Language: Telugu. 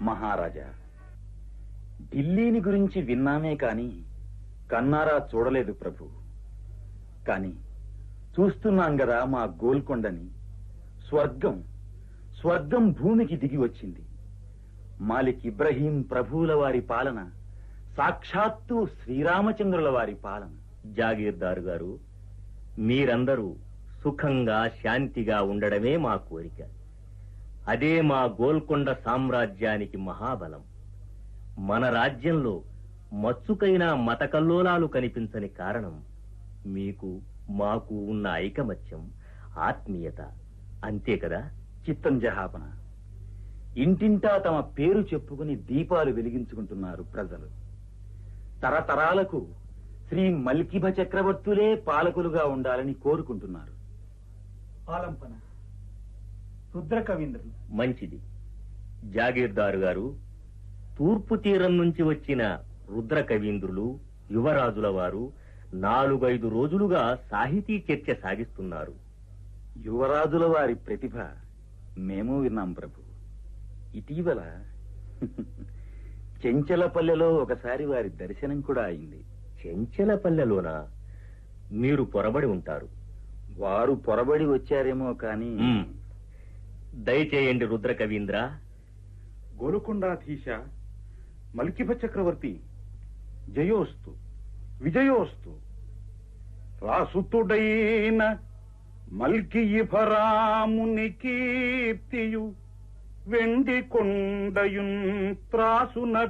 మహారాజా ఢిల్లీని గురించి విన్నామే కాని కన్నారా చూడలేదు ప్రభు కాని చూస్తున్నాం గదా మా గోల్కొండని స్వర్గం స్వర్గం భూమికి దిగి వచ్చింది మాలిక్ ఇబ్రహీం ప్రభువుల వారి పాలన సాక్షాత్తు శ్రీరామచంద్రుల వారి పాలన జాగీర్దారు గారు మీరందరూ సుఖంగా శాంతిగా ఉండడమే మా కోరిక అదే మా గోల్కొండ సామ్రాజ్యానికి మహాబలం మన రాజ్యంలో మచ్చుకైన మతకల్లోలాలు కనిపించని కారణం మీకు మాకు ఉన్న ఐకమత్యం ఆత్మీయత అంతే కదా చిత్తం జహాపన ఇంటింటా తమ పేరు చెప్పుకుని దీపాలు వెలిగించుకుంటున్నారు ప్రజలు తరతరాలకు శ్రీ మల్కిభ చక్రవర్తులే పాలకులుగా ఉండాలని కోరుకుంటున్నారు ఆలంపన రుద్ర కవీంద్రులు మంచిది జాగీర్దారు గారు తూర్పు తీరం నుంచి వచ్చిన రుద్ర కవీంద్రులు యువరాజుల వారు నాలుగైదు రోజులుగా సాహితీ చర్చ సాగిస్తున్నారు యువరాజుల వారి ప్రతిభ మేము విన్నాం ప్రభు ఇటీవల చెంచలపల్లెలో ఒకసారి వారి దర్శనం కూడా అయింది చెంచలపల్లెలోన మీరు పొరబడి ఉంటారు వారు పొరబడి వచ్చారేమో కాని మ్మ్. దయచేయండి రుద్ర కవీంద్ర గోలుకొండాధీశ మల్కిభ చక్రవర్తి జయోస్తు విజయోస్తు రాసుతుడైన మల్కియిభరాముని కీర్తియు వెండి కొండయున్ త్రాసున